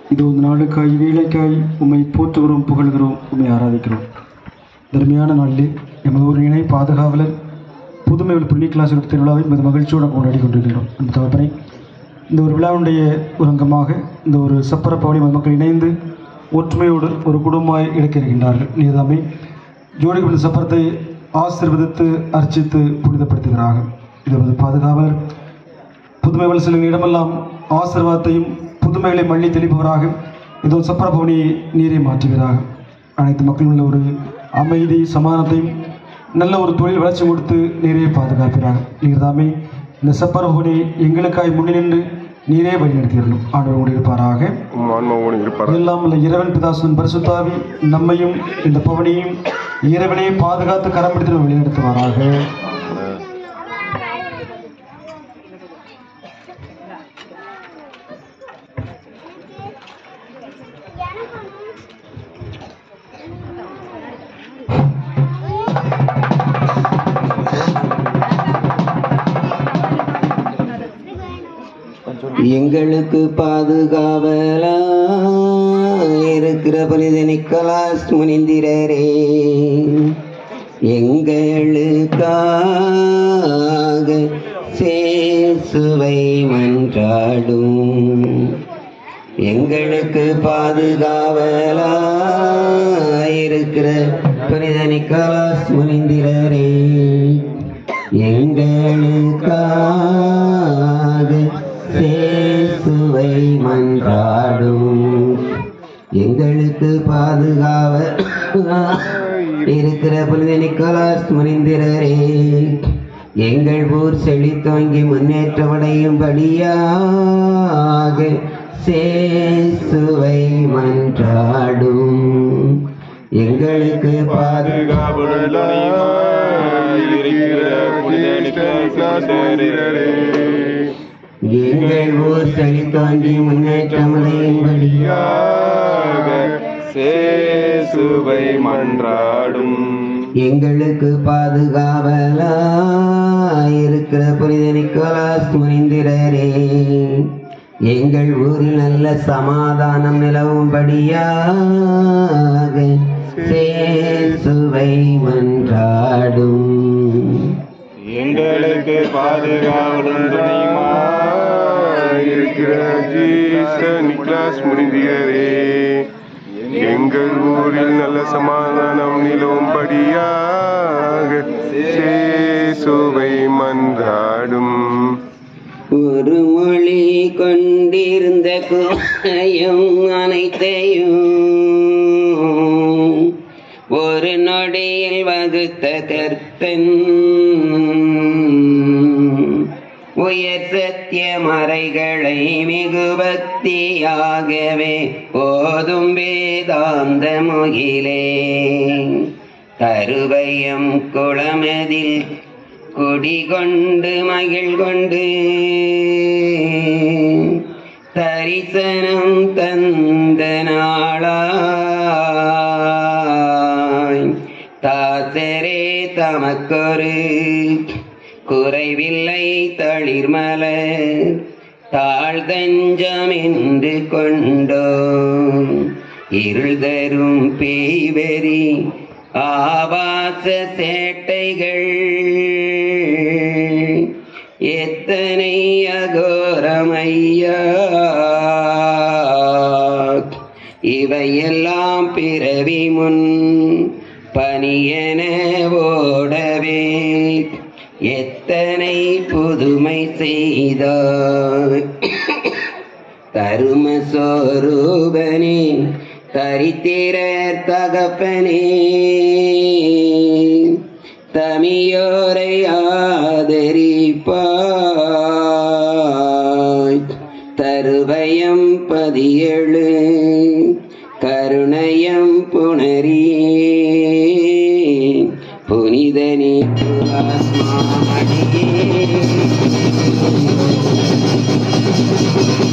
இது ஒரு நாளுக்காய் வேலைக்காய் உம்மை போற்றுகிறோம் புகழ்கிறோம் உம்மை ஆராதிக்கிறோம் தர்மையான நாளிலே எமது ஒரு இணை பாதுகாவலர் புதுமை புள்ளி கிளாஸ் எடுத்த திருவிழாவை மிக மகிழ்ச்சியோடு கொண்டாடி கொண்டிருக்கின்றோம் அந்த தகப்பனை இந்த ஒரு விழாவுடைய ஒரு அங்கமாக இந்த ஒரு சப்பர பவனி மக்கள் இணைந்து ஒற்றுமையோடு ஒரு குடும்பமாய் எடுக்க இருக்கின்றார்கள் நீதாமே ஜோடிகளின் சப்பரத்தை ஆசீர்வதித்து அர்ச்சித்து புனிதப்படுத்துகிறார்கள் இது நமது பாதுகாவலர் புதுமைகள் சில இடமெல்லாம் ஆசீர்வாதத்தையும் புதுமைகளை மள்ளி தெளிப்பவராக இதோ சப்பர பவனியை நீரை மாற்றுகிறார்கள் அனைத்து மக்களும் உள்ள ஒரு அமைதி சமாதானத்தையும் நல்ல ஒரு தொழில் வளர்ச்சி கொடுத்து நீரே பாதுகாக்கிறார்கள் நீர் தாமே இந்த சப்பர பவனி எங்களுக்காய் முன்னின்று நீரே வழிநடத்திடணும் ஆண்டவர் இருப்பாராக உம் ஆன்மாவோடு இருப்பார் எல்லாம் உள்ள இறைவன் பிதாசுன் பரிசுத்தாவி நம்மையும் இந்த பவனியும் இறைவனையும் பாதுகாத்து கரம் பிடித்து நம்ம வழிநடத்துவாராக எங்களுக்கு பாதுகாவலா இருக்கிற புனித நிக்கலாஸ் முனிந்திரரே எங்களுக்காக சேசுவை மன்றாடும் எங்களுக்கு பாதுகாவலா இருக்கிற புனித நிக்கலாஸ் முனிந்திரரே எங்களுக்காக சேசுவை மன்றாடும் எங்களுக்கு பாதுகாவ இருக்கிற புனித நிக்கோலாஸ் முனிந்திரரே எங்கள் ஊர் செழித்தோங்கி முன்னேற்றமடையும்படியாக சேசுவை மன்றாடும் எங்களுக்கு பாதுகாவலா இருக்கிற புனித நிக்கோலாஸ் முனிந்திரரே, எங்கள் ஊர் செழித்தோங்கி முன்னேற்றமடையும்படியாக சேசுவை மன்றாடும் எங்களுக்கு பாதுகாவலா இருக்கிற புனித நிக்கோலாஸ் முனிந்திரரே எங்கள் ஊரில் நல்ல சமாதானம் நிலவும்படியாக சேசுவை மன்றாடும் எங்களுக்கு பாதுகாவலும் துணையுமாய் இருக்கிற ஜீச நிக்லாஸ் முனிந்தியரே எங்கள் ஊரில் நல்ல சமாதானம் நிலவும்படியாக சேசுவை மன்றாடும் ஒரு மொழி கொண்டிருந்த குறையும் அனைத்தையும் ஒரு நொடியில் வகுத்த கர்த்தன் உயர் சத்திய மறைகளை மிகு பக்தியாகவே போதும் வேதாந்த முகிலே கருவையம் குளமதில் குடிகொண்டு மகிழ் கொண்டு தரிசனம் தந்த நாளாய் தாசரே தமக்கொரு குறைவில்லை தளிர்மலர் தாழ்தஞ்சமென்று கொண்டோ இருள் தரும் பேய்வெறி ஆபாச சேட்டைகள் எத்தனை அகோரமையா இவையெல்லாம் பிறவி முன் பனியன ஓடவே எத்தனை புதுமை செய்தாய் தரும சோரூபனே தரித்திர தகப்பனே தமியோரை ஆதரிப்பாய் தருவயம் பதியேழு கருணயம் புணரியே புனிதனே ஆத்மாமடியே